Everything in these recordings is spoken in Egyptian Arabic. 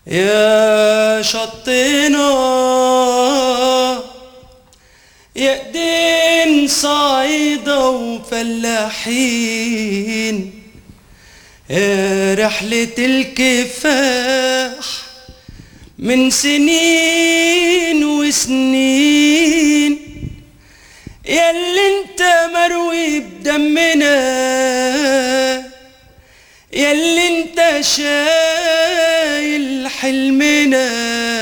يا شطنا يا ايدين صعيدة وفلاحين يا رحلة الكفاح من سنين وسنين ياللي انت مروي بدمنا ياللي انت شايل حلمنا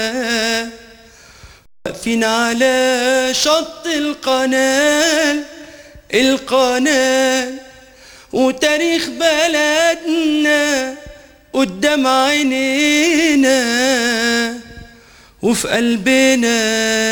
واقفين على شط القناة القناة وتاريخ بلدنا قدام عينينا وفي قلبنا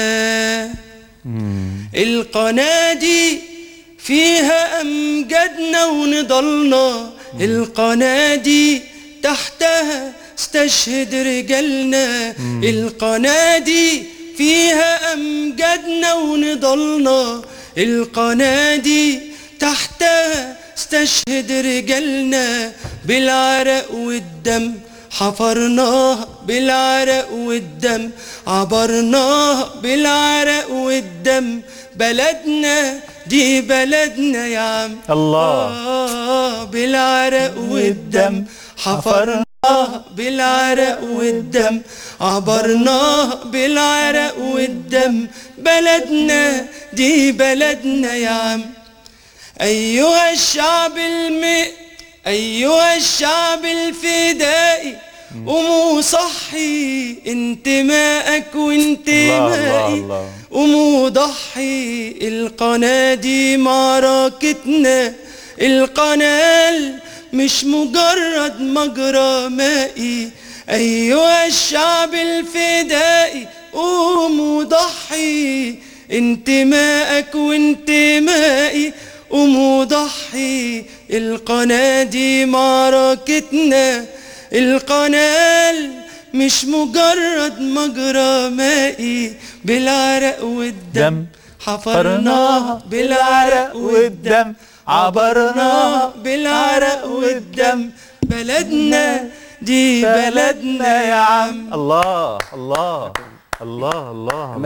القناة دي فيها أمجادنا ونضلنا القناة دي تحتها استشهد رجالنا القناة دي فيها أمجادنا ونضلنا القناة دي تحتها استشهد رجالنا بالعرق والدم حفرناها بالعرق والدم عبرناها بالعرق والدم بلدنا دي بلدنا يا عم الله. آه بالعرق والدم حفرناها بالعرق والدم عبرناها بالعرق والدم بلدنا دي بلدنا يا عم أيها الشعب المئ أيها الشعب الفدائي قوموا صحي انتمائك وانتمائي الله، الله. قوموا ضحي القناة دي معركتنا القناة مش مجرد مجرى مائي أيها الشعب الفدائي قوموا ضحي انتمائك وانتمائي قوموا ضحي القناة دي معركتنا القناة مش مجرد مجرى مائي بالعرق والدم دم حفرناها بالعرق والدم عبرناها بالعرق والدم بلدنا دي بلدنا يا عم الله الله الله الله